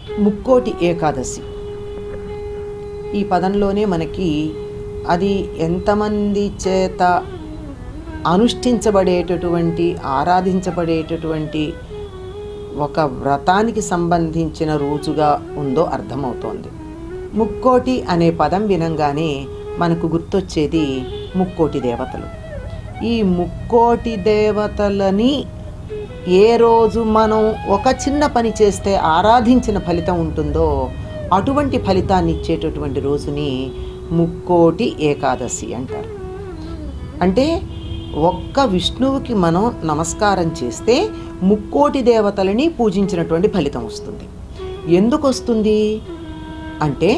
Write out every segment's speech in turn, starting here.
ముక్కోటి ఏకాదశి ఈ పదంలోనే మనకి అది ఎంతమంది చేత అనుష్ఠించబడేటటువంటి ఆరాధించబడేటటువంటి ఒక వ్రతానికి సంబంధించిన రోజుగా ఉందో అర్థమవుతోంది ముక్కోటి అనే పదం వినంగానే మనకు గుర్తొచ్చేది ముక్కోటి దేవతలు ఈ ముక్కోటి దేవతలని ఏ రోజు మనం ఒక చిన్న పని చేస్తే ఆరాధించిన ఫలితం ఉంటుందో అటువంటి ఫలితాన్ని ఇచ్చేటటువంటి రోజుని ముక్కోటి ఏకాదశి అంటారు అంటే ఒక్క విష్ణువుకి మనం నమస్కారం చేస్తే ముక్కోటి దేవతలని పూజించినటువంటి ఫలితం వస్తుంది ఎందుకు వస్తుంది అంటే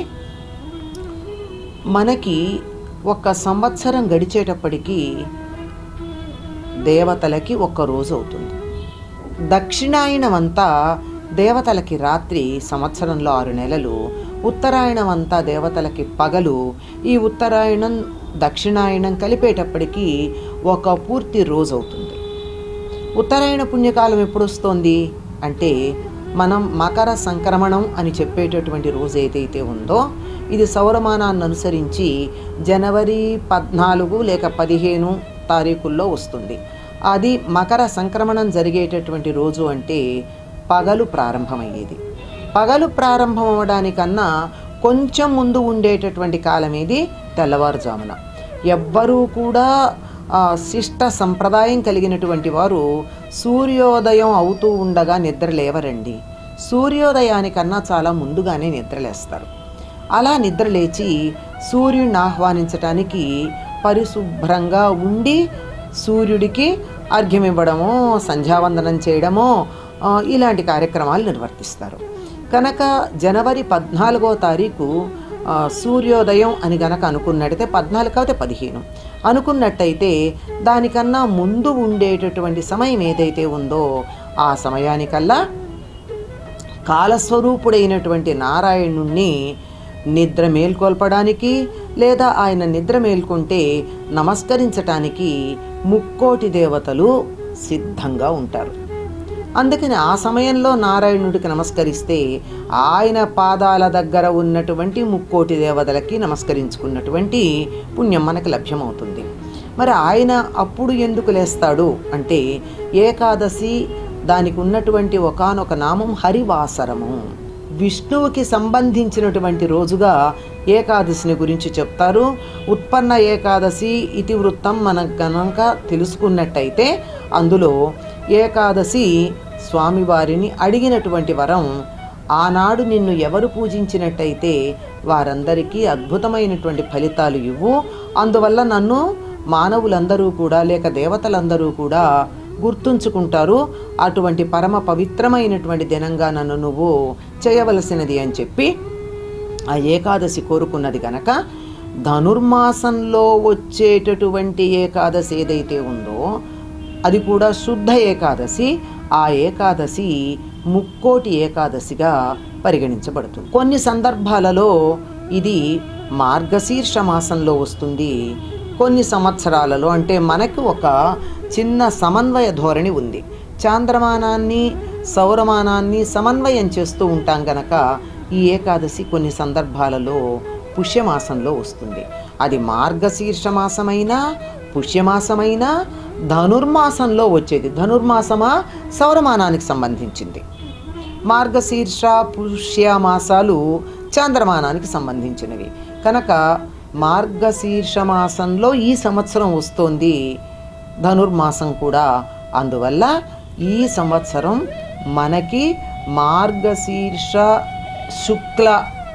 మనకి ఒక సంవత్సరం గడిచేటప్పటికి దేవతలకి ఒక్క రోజు అవుతుంది దక్షిణాయనం అంతా దేవతలకి రాత్రి సంవత్సరంలో ఆరు నెలలు ఉత్తరాయణం అంతా దేవతలకి పగలు ఈ ఉత్తరాయణం దక్షిణాయనం కలిపేటప్పటికి ఒక పూర్తి రోజు అవుతుంది ఉత్తరాయణ పుణ్యకాలం ఎప్పుడు వస్తోంది అంటే మనం మకర సంక్రమణం అని చెప్పేటటువంటి రోజు ఏదైతే ఉందో ఇది సౌరమానాన్ని అనుసరించి జనవరి పద్నాలుగు లేక పదిహేను తారీఖుల్లో వస్తుంది అది మకర సంక్రమణం జరిగేటటువంటి రోజు అంటే పగలు ప్రారంభమయ్యేది పగలు ప్రారంభం అవ్వడానికన్నా కొంచెం ముందు ఉండేటటువంటి కాలం ఇది తెల్లవారుజామున ఎవ్వరూ కూడా ఆ, శిష్ట సంప్రదాయం కలిగినటువంటి వారు సూర్యోదయం అవుతూ ఉండగా నిద్ర లేవరండి సూర్యోదయానికన్నా చాలా ముందుగానే నిద్రలేస్తారు అలా నిద్రలేచి సూర్యుడిని ఆహ్వానించటానికి పరిశుభ్రంగా ఉండి సూర్యుడికి అర్ఘ్యం ఇవ్వడమో సంధ్యావందనం చేయడమో ఆ, ఇలాంటి కార్యక్రమాలు నిర్వర్తిస్తారు కనుక జనవరి పద్నాలుగో తారీఖు ఆ, సూర్యోదయం అని గనక అనుకున్నట్టయితే పద్నాలుగు అయితే పదిహేను అనుకున్నట్టయితే దానికన్నా ముందు ఉండేటటువంటి సమయం ఏదైతే ఉందో ఆ సమయానికల్లా కాలస్వరూపుడైనటువంటి నారాయణుణ్ణి నిద్ర మేల్కొల్పడానికి లేదా ఆయన నిద్ర మేల్కొంటే నమస్కరించటానికి ముక్కోటి దేవతలు సిద్ధంగా ఉంటారు అందుకని ఆ సమయంలో నారాయణుడికి నమస్కరిస్తే ఆయన పాదాల దగ్గర ఉన్నటువంటి ముక్కోటి దేవతలకి నమస్కరించుకున్నటువంటి పుణ్యం మనకి లభ్యమవుతుంది మరి ఆయన అప్పుడు ఎందుకు లేస్తాడు అంటే ఏకాదశి దానికి ఉన్నటువంటి ఒకానొక నామం హరివాసరము విష్ణువుకి సంబంధించినటువంటి రోజుగా ఏకాదశిని గురించి చెప్తారు ఉత్పన్న ఏకాదశి ఇతివృత్తం మనకు గనక తెలుసుకున్నట్టయితే అందులో ఏకాదశి స్వామివారిని అడిగినటువంటి వరం ఆనాడు నిన్ను ఎవరు పూజించినట్టయితే వారందరికీ అద్భుతమైనటువంటి ఫలితాలు ఇవ్వు అందువల్ల నన్ను మానవులందరూ కూడా లేక దేవతలందరూ కూడా గుర్తుంచుకుంటారు అటువంటి పరమ పవిత్రమైనటువంటి దినంగా నన్ను నువ్వు చేయవలసినది అని చెప్పి ఆ ఏకాదశి కోరుకున్నది గనక ధనుర్మాసంలో వచ్చేటటువంటి ఏకాదశి ఏదైతే ఉందో అది కూడా శుద్ధ ఏకాదశి ఆ ఏకాదశి ముక్కోటి ఏకాదశిగా పరిగణించబడుతుంది కొన్ని సందర్భాలలో ఇది మార్గశీర్ష మాసంలో వస్తుంది కొన్ని సంవత్సరాలలో అంటే మనకు ఒక చిన్న సమన్వయ ధోరణి ఉంది చాంద్రమానాన్ని సౌరమానాన్ని సమన్వయం చేస్తూ ఉంటాం గనక ఈ ఏకాదశి కొన్ని సందర్భాలలో పుష్యమాసంలో వస్తుంది అది మార్గశీర్ష మాసమైనా పుష్యమాసమైనా ధనుర్మాసంలో వచ్చేది ధనుర్మాసమా సౌరమానానికి సంబంధించింది మార్గశీర్ష పుష్య మాసాలు చాంద్రమానానికి సంబంధించినవి కనుక మార్గశీర్ష మాసంలో ఈ సంవత్సరం వస్తోంది ధనుర్మాసం కూడా అందువల్ల ఈ సంవత్సరం మనకి మార్గశీర్ష శుక్ల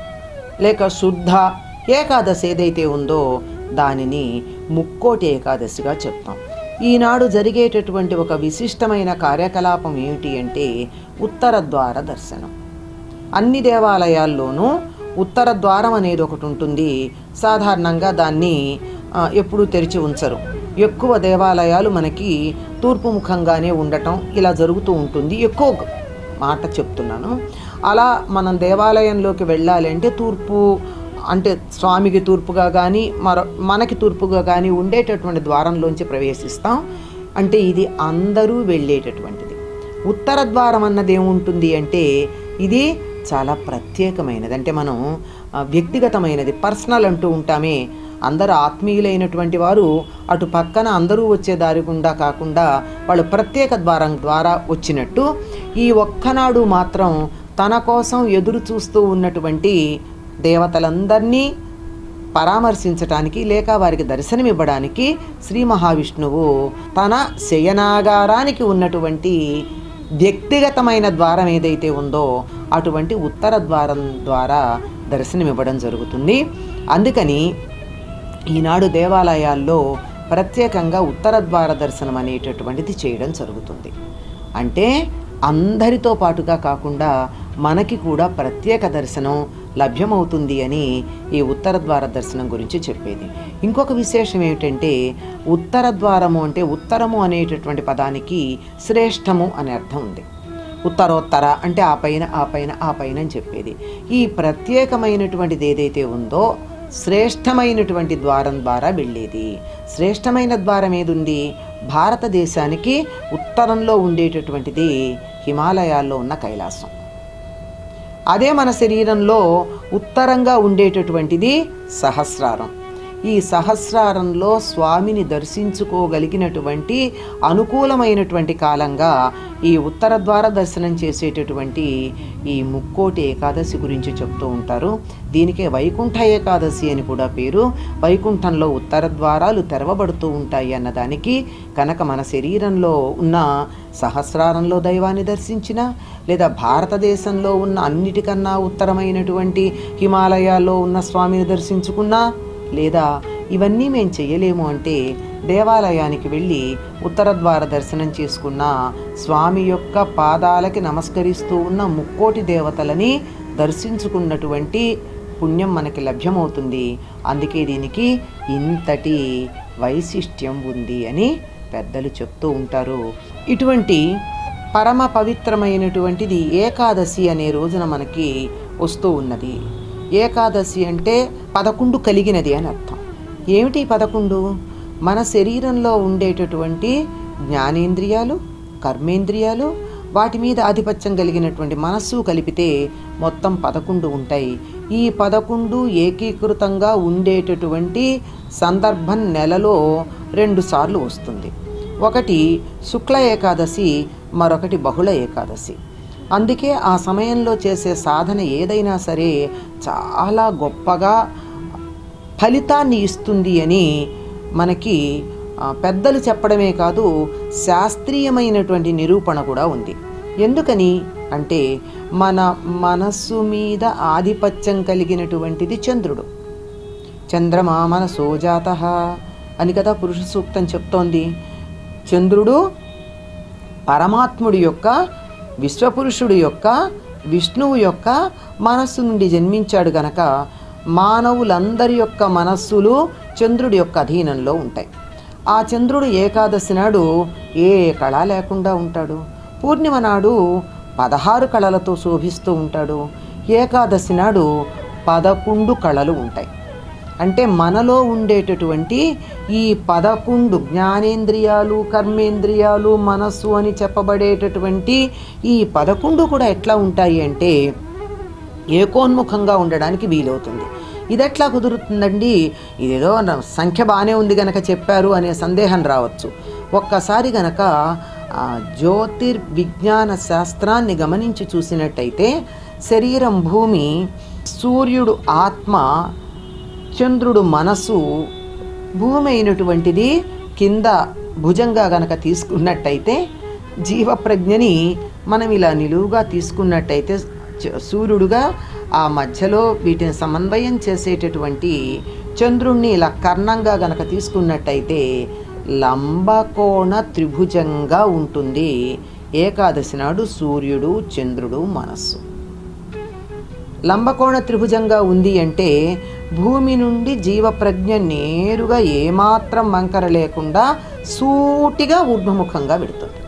లేక శుద్ధ ఏకాదశి ఏదైతే ఉందో దానిని ముక్కోటి ఏకాదశిగా చెప్తాం ఈనాడు జరిగేటటువంటి ఒక విశిష్టమైన కార్యకలాపం ఏమిటి అంటే ఉత్తర ద్వార దర్శనం అన్ని దేవాలయాల్లోనూ ఉత్తర ద్వారం అనేది ఒకటి ఉంటుంది సాధారణంగా దాన్ని ఆ, ఎప్పుడూ తెరిచి ఉంచరు ఎక్కువ దేవాలయాలు మనకి తూర్పు ముఖంగానే ఉండటం ఇలా జరుగుతూ ఉంటుంది ఎక్కువ మాట చెప్తున్నాను అలా మనం దేవాలయంలోకి వెళ్ళాలి అంటే తూర్పు అంటే స్వామికి తూర్పుగా కానీ మరో మనకి తూర్పుగా కానీ ఉండేటటువంటి ద్వారంలోంచి ప్రవేశిస్తాం అంటే ఇది అందరూ వెళ్ళేటటువంటిది ఉత్తర ద్వారం అన్నది ఏముంటుంది అంటే ఇది చాలా ప్రత్యేకమైనది అంటే మనం ఆ, వ్యక్తిగతమైనది పర్సనల్ అంటూ ఉంటామే అందరు ఆత్మీయులైనటువంటి వారు అటు పక్కన అందరూ వచ్చే దారి గుండా కాకుండా వాళ్ళు ప్రత్యేక ద్వారం ద్వారా వచ్చినట్టు ఈ ఒక్కనాడు మాత్రం తన కోసం ఎదురు చూస్తూ ఉన్నటువంటి దేవతలందరినీ పరామర్శించటానికి లేక వారికి దర్శనమివ్వడానికి శ్రీ మహావిష్ణువు తన శయనాగారానికి ఉన్నటువంటి వ్యక్తిగతమైన ద్వారం ఏదైతే ఉందో అటువంటి ఉత్తర ద్వారం ద్వారా దర్శనమివ్వడం జరుగుతుంది అందుకని ఈనాడు దేవాలయాల్లో ప్రత్యేకంగా ఉత్తర ద్వార దర్శనం అనేటటువంటిది చేయడం జరుగుతుంది అంటే అందరితో పాటుగా కాకుండా మనకి కూడా ప్రత్యేక దర్శనం లభ్యమవుతుంది అని ఈ ఉత్తర ద్వార దర్శనం గురించి చెప్పేది ఇంకొక విశేషం ఏమిటంటే ఉత్తర ద్వారము అంటే ఉత్తరము అనేటటువంటి పదానికి శ్రేష్టము అనే అర్థం ఉంది ఉత్తరోత్తర అంటే ఆ పైన ఆ పైన ఆ పైన అని చెప్పేది ఈ ప్రత్యేకమైనటువంటిది ఏదైతే ఉందో శ్రేష్టమైనటువంటి ద్వారం ద్వారా వెళ్ళేది శ్రేష్టమైన ద్వారం ఏదుంది భారతదేశానికి ఉత్తరంలో ఉండేటటువంటిది హిమాలయాల్లో ఉన్న కైలాసం అదే మన శరీరంలో ఉత్తరంగా ఉండేటటువంటిది సహస్రారం ఈ సహస్రారంలో స్వామిని దర్శించుకోగలిగినటువంటి అనుకూలమైనటువంటి కాలంగా ఈ ఉత్తర ద్వార దర్శనం చేసేటటువంటి ఈ ముక్కోటి ఏకాదశి గురించి చెప్తూ ఉంటారు దీనికే వైకుంఠ ఏకాదశి అని కూడా పేరు వైకుంఠంలో ఉత్తర ద్వారాలు తెరవబడుతూ ఉంటాయి అన్నదానికి కనుక మన శరీరంలో ఉన్న సహస్రారంలో దైవాన్ని దర్శించిన లేదా భారతదేశంలో ఉన్న అన్నిటికన్నా ఉత్తరమైనటువంటి హిమాలయాల్లో ఉన్న స్వామిని దర్శించుకున్నా లేదా ఇవన్నీ మేము చేయలేము అంటే దేవాలయానికి వెళ్ళి ఉత్తర ద్వార దర్శనం చేసుకున్న స్వామి యొక్క పాదాలకి నమస్కరిస్తూ ఉన్న ముక్కోటి దేవతలని దర్శించుకున్నటువంటి పుణ్యం మనకి లభ్యమవుతుంది అందుకే దీనికి ఇంతటి వైశిష్ట్యం ఉంది అని పెద్దలు చెప్తూ ఉంటారు ఇటువంటి పరమ పవిత్రమైనటువంటిది ఏకాదశి అనే రోజున మనకి వస్తూ ఉన్నది ఏకాదశి అంటే పదకొండు కలిగినది అని అర్థం ఏమిటి ఈ పదకొండు మన శరీరంలో ఉండేటటువంటి జ్ఞానేంద్రియాలు కర్మేంద్రియాలు వాటి మీద ఆధిపత్యం కలిగినటువంటి మనస్సు కలిపితే మొత్తం పదకొండు ఉంటాయి ఈ పదకొండు ఏకీకృతంగా ఉండేటటువంటి సందర్భం నెలలో రెండు సార్లు వస్తుంది ఒకటి శుక్ల ఏకాదశి మరొకటి బహుళ ఏకాదశి అందుకే ఆ సమయంలో చేసే సాధన ఏదైనా సరే చాలా గొప్పగా ఫలితాన్ని ఇస్తుంది అని మనకి ఆ, పెద్దలు చెప్పడమే కాదు శాస్త్రీయమైనటువంటి నిరూపణ కూడా ఉంది ఎందుకని అంటే మన మనస్సు మీద ఆధిపత్యం కలిగినటువంటిది చంద్రుడు చంద్రమా మనసో జాత అని కదా పురుష సూక్తం చెప్తోంది చంద్రుడు పరమాత్ముడి యొక్క విశ్వపురుషుడు యొక్క విష్ణువు యొక్క మనస్సు నుండి జన్మించాడు గనక మానవులందరి యొక్క మనస్సులు చంద్రుడి యొక్క అధీనంలో ఉంటాయి ఆ చంద్రుడు ఏకాదశి నాడు ఏ కళ లేకుండా ఉంటాడు పూర్ణిమ నాడు పదహారు కళలతో శోభిస్తూ ఉంటాడు ఏకాదశి నాడు పదకొండు కళలు ఉంటాయి అంటే మనలో ఉండేటటువంటి ఈ పదకొండు జ్ఞానేంద్రియాలు కర్మేంద్రియాలు మనస్సు అని చెప్పబడేటటువంటి ఈ పదకొండు కూడా ఎట్లా ఉంటాయి అంటే ఏకోన్ముఖంగా ఉండడానికి వీలవుతుంది ఇది ఎట్లా కుదురుతుందండి ఇదేదో న- సంఖ్య బాగానే ఉంది గనక చెప్పారు అనే సందేహం రావచ్చు ఒక్కసారి గనక ఆ జ్యోతిర్విజ్ఞాన శాస్త్రాన్ని గమనించి చూసినట్టయితే శరీరం భూమి సూర్యుడు ఆత్మ చంద్రుడు మనసు భూమి అయినటువంటిది కింద భుజంగా గనక తీసుకున్నట్టయితే జీవప్రజ్ఞని మనం ఇలా నిలువుగా తీసుకున్నట్టయితే చ- సూర్యుడుగా ఆ మధ్యలో వీటిని సమన్వయం చేసేటటువంటి చంద్రుణ్ణి ఇలా కర్ణంగా గనక తీసుకున్నట్టయితే లంబకోణ త్రిభుజంగా ఉంటుంది ఏకాదశి నాడు సూర్యుడు చంద్రుడు మనస్సు లంబకోణ త్రిభుజంగా ఉంది అంటే భూమి నుండి జీవప్రజ్ఞ నేరుగా ఏమాత్రం వంకర లేకుండా సూటిగా ఊర్ధ్వముఖంగా పెడుతుంది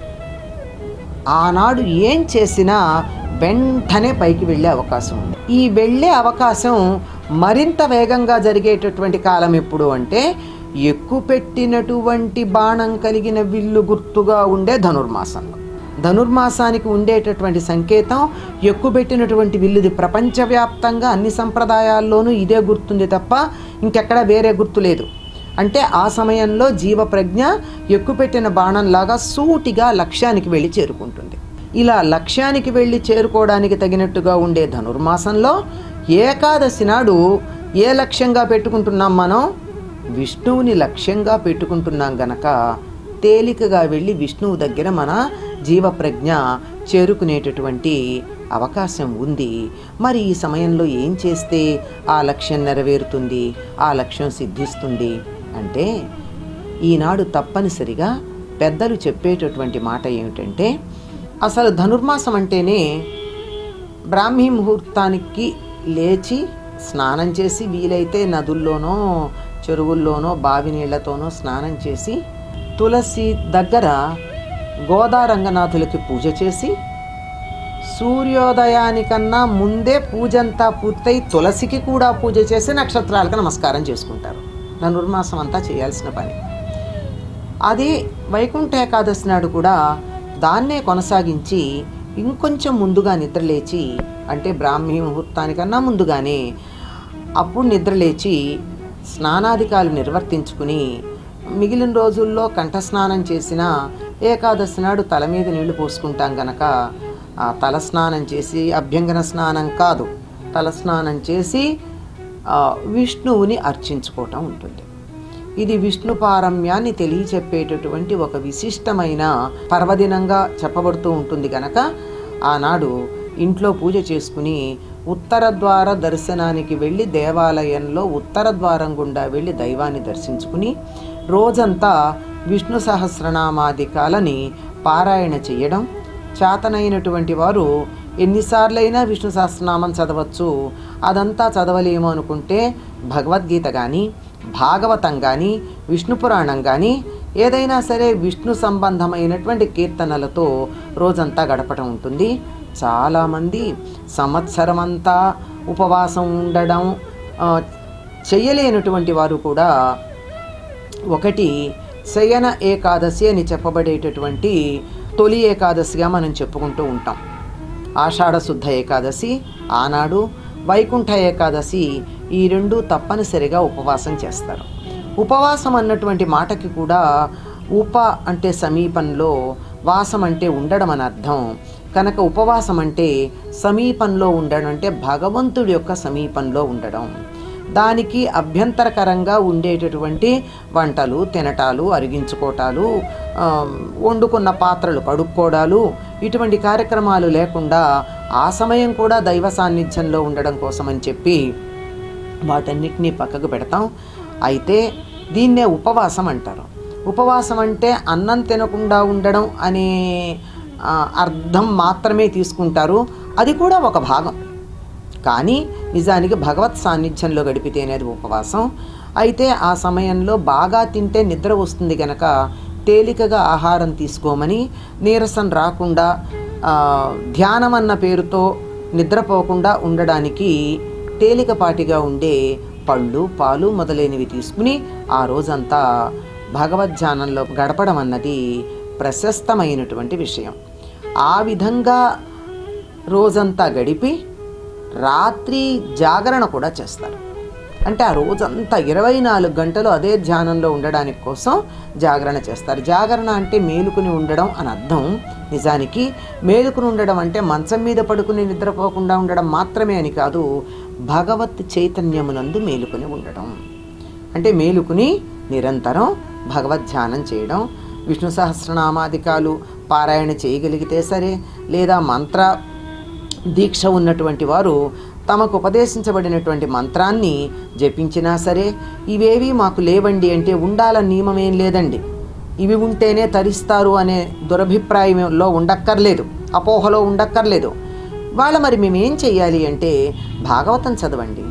ఆనాడు ఏం చేసినా వెంటనే పైకి వెళ్ళే అవకాశం ఉంది ఈ వెళ్ళే అవకాశం మరింత వేగంగా జరిగేటటువంటి కాలం ఎప్పుడు అంటే ఎక్కువ పెట్టినటువంటి బాణం కలిగిన విల్లు గుర్తుగా ఉండే ధనుర్మాసంలో ధనుర్మాసానికి ఉండేటటువంటి సంకేతం ఎక్కుపెట్టినటువంటి విల్లుది ప్రపంచవ్యాప్తంగా అన్ని సంప్రదాయాల్లోనూ ఇదే గుర్తుంది తప్ప ఇంకెక్కడ వేరే గుర్తు లేదు అంటే ఆ సమయంలో జీవప్రజ్ఞ ఎక్కుపెట్టిన బాణంలాగా సూటిగా లక్ష్యానికి వెళ్ళి చేరుకుంటుంది ఇలా లక్ష్యానికి వెళ్ళి చేరుకోవడానికి తగినట్టుగా ఉండే ధనుర్మాసంలో ఏకాదశి నాడు ఏ లక్ష్యంగా పెట్టుకుంటున్నాం మనం విష్ణువుని లక్ష్యంగా పెట్టుకుంటున్నాం గనక తేలికగా వెళ్ళి విష్ణువు దగ్గర మన జీవప్రజ్ఞ చేరుకునేటటువంటి అవకాశం ఉంది మరి ఈ సమయంలో ఏం చేస్తే ఆ లక్ష్యం నెరవేరుతుంది ఆ లక్ష్యం సిద్ధిస్తుంది అంటే ఈనాడు తప్పనిసరిగా పెద్దలు చెప్పేటటువంటి మాట ఏమిటంటే అసలు ధనుర్మాసం అంటేనే బ్రాహ్మీ ముహూర్తానికి లేచి స్నానం చేసి వీలైతే నదుల్లోనో చెరువుల్లోనో బావి నీళ్లతోనో స్నానం చేసి తులసి దగ్గర గోదారంగనాథులకి పూజ చేసి సూర్యోదయానికన్నా ముందే పూజ అంతా పూర్తయి తులసికి కూడా పూజ చేసి నక్షత్రాలకు నమస్కారం చేసుకుంటారు ధనుర్మాసం అంతా చేయాల్సిన పని అదే వైకుంఠ ఏకాదశి నాడు కూడా దాన్నే కొనసాగించి ఇంకొంచెం ముందుగా నిద్రలేచి అంటే బ్రాహ్మీ ముహూర్తానికన్నా ముందుగానే అప్పుడు నిద్రలేచి స్నానాధికాలు నిర్వర్తించుకుని మిగిలిన రోజుల్లో కంఠస్నానం చేసిన ఏకాదశి నాడు తల మీద నీళ్లు పోసుకుంటాం గనక ఆ తల స్నానం చేసి అభ్యంగన స్నానం కాదు తల స్నానం చేసి ఆ, విష్ణువుని అర్చించుకోవటం ఉంటుంది ఇది విష్ణు పారమ్యాన్ని తెలియచెప్పేటటువంటి ఒక విశిష్టమైన పర్వదినంగా చెప్పబడుతూ ఉంటుంది గనక ఆనాడు ఇంట్లో పూజ చేసుకుని ఉత్తర ద్వార దర్శనానికి వెళ్ళి దేవాలయంలో ఉత్తర ద్వారం గుండా వెళ్ళి దైవాన్ని దర్శించుకుని రోజంతా విష్ణు సహస్రనామాదికాలని పారాయణ చేయడం చేతనైనటువంటి వారు ఎన్నిసార్లైనా విష్ణు సహస్రనామం చదవచ్చు అదంతా చదవలేము అనుకుంటే భగవద్గీత కానీ భాగవతం కానీ విష్ణు పురాణం కానీ ఏదైనా సరే విష్ణు సంబంధమైనటువంటి కీర్తనలతో రోజంతా గడపటం ఉంటుంది చాలామంది సంవత్సరం అంతా ఉపవాసం ఉండడం ఆ, చెయ్యలేనటువంటి వారు కూడా ఒకటి శయన ఏకాదశి అని చెప్పబడేటటువంటి తొలి ఏకాదశిగా మనం చెప్పుకుంటూ ఉంటాం ఆషాఢ శుద్ధ ఏకాదశి ఆనాడు వైకుంఠ ఏకాదశి ఈ రెండు తప్పనిసరిగా ఉపవాసం చేస్తారు ఉపవాసం అన్నటువంటి మాటకి కూడా ఉప అంటే సమీపంలో వాసం అంటే ఉండడం అని అర్థం కనుక ఉపవాసం అంటే సమీపంలో ఉండడం అంటే భగవంతుడి యొక్క సమీపంలో ఉండడం దానికి అభ్యంతరకరంగా ఉండేటటువంటి వంటలు తినటాలు అరిగించుకోవటాలు ఆ, వండుకున్న పాత్రలు కడుక్కోవడాలు ఇటువంటి కార్యక్రమాలు లేకుండా ఆ సమయం కూడా దైవ సాన్నిధ్యంలో ఉండడం కోసమని చెప్పి వాటన్నిటినీ పక్కకు పెడతాం అయితే దీన్నే ఉపవాసం అంటారు ఉపవాసం అంటే అన్నం తినకుండా ఉండడం అనే ఆ, అర్థం మాత్రమే తీసుకుంటారు అది కూడా ఒక భాగం కానీ నిజానికి భగవత్ సాన్నిధ్యంలో గడిపితే అనేది ఉపవాసం అయితే ఆ సమయంలో బాగా తింటే నిద్ర వస్తుంది కనుక తేలికగా ఆహారం తీసుకోమని నీరసం రాకుండా ఆ, ధ్యానం అన్న పేరుతో నిద్రపోకుండా ఉండడానికి తేలికపాటిగా ఉండే పళ్ళు పాలు మొదలైనవి తీసుకుని ఆ రోజంతా భగవద్ధ్యానంలో గడపడం అన్నది ప్రశస్తమైనటువంటి విషయం ఆ విధంగా రోజంతా గడిపి రాత్రి జాగరణ కూడా చేస్తారు అంటే ఆ రోజంతా ఇరవై నాలుగు గంటలు అదే ధ్యానంలో ఉండడానికి కోసం జాగరణ చేస్తారు జాగరణ అంటే మేలుకుని ఉండడం అని అర్థం నిజానికి మేలుకుని ఉండడం అంటే మంచం మీద పడుకుని నిద్రపోకుండా ఉండడం మాత్రమే అని కాదు భగవత్ చైతన్యమునందు మేలుకుని ఉండడం అంటే మేలుకుని నిరంతరం భగవద్ధ్యానం చేయడం విష్ణు సహస్రనామాదికాలు పారాయణ చేయగలిగితే సరే లేదా మంత్ర దీక్ష ఉన్నటువంటి వారు తమకు ఉపదేశించబడినటువంటి మంత్రాన్ని జపించినా సరే ఇవేవి మాకు లేవండి అంటే ఉండాలని నియమమేం లేదండి ఇవి ఉంటేనే తరిస్తారు అనే దురభిప్రాయంలో ఉండక్కర్లేదు అపోహలో ఉండక్కర్లేదు వాళ్ళ మరి మేమేం చెయ్యాలి అంటే భాగవతం చదవండి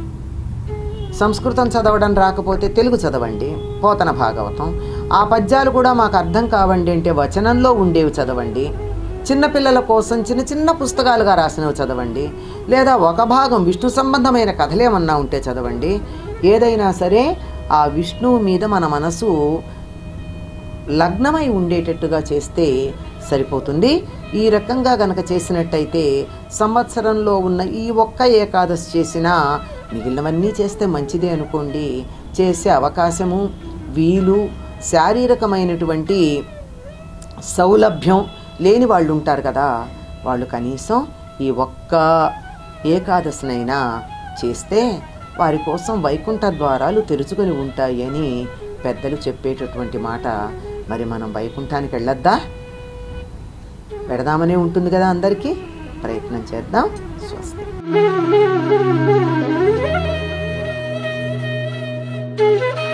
సంస్కృతం చదవడం రాకపోతే తెలుగు చదవండి పోతన భాగవతం ఆ పద్యాలు కూడా మాకు అర్థం కావండి అంటే వచనంలో ఉండేవి చదవండి చిన్నపిల్లల కోసం చిన్న చిన్న పుస్తకాలుగా రాసినవి చదవండి లేదా ఒక భాగం విష్ణు సంబంధమైన కథలేమన్నా ఉంటే చదవండి ఏదైనా సరే ఆ విష్ణువు మీద మన మనసు లగ్నమై ఉండేటట్టుగా చేస్తే సరిపోతుంది ఈ రకంగా గనక చేసినట్టయితే సంవత్సరంలో ఉన్న ఈ ఒక్క ఏకాదశి చేసినా మిగిలినవన్నీ చేస్తే మంచిదే అనుకోండి చేసే అవకాశము వీలు శారీరకమైనటువంటి సౌలభ్యం లేని వాళ్ళు ఉంటారు కదా వాళ్ళు కనీసం ఈ ఒక్క ఏకాదశినైనా చేస్తే వారి కోసం వైకుంఠ ద్వారాలు తెరుచుకొని ఉంటాయి అని పెద్దలు చెప్పేటటువంటి మాట మరి మనం వైకుంఠానికి వెళ్ళొద్దా పెడదామనే ఉంటుంది కదా అందరికీ ప్రయత్నం చేద్దాం స్వస్తి Thank you.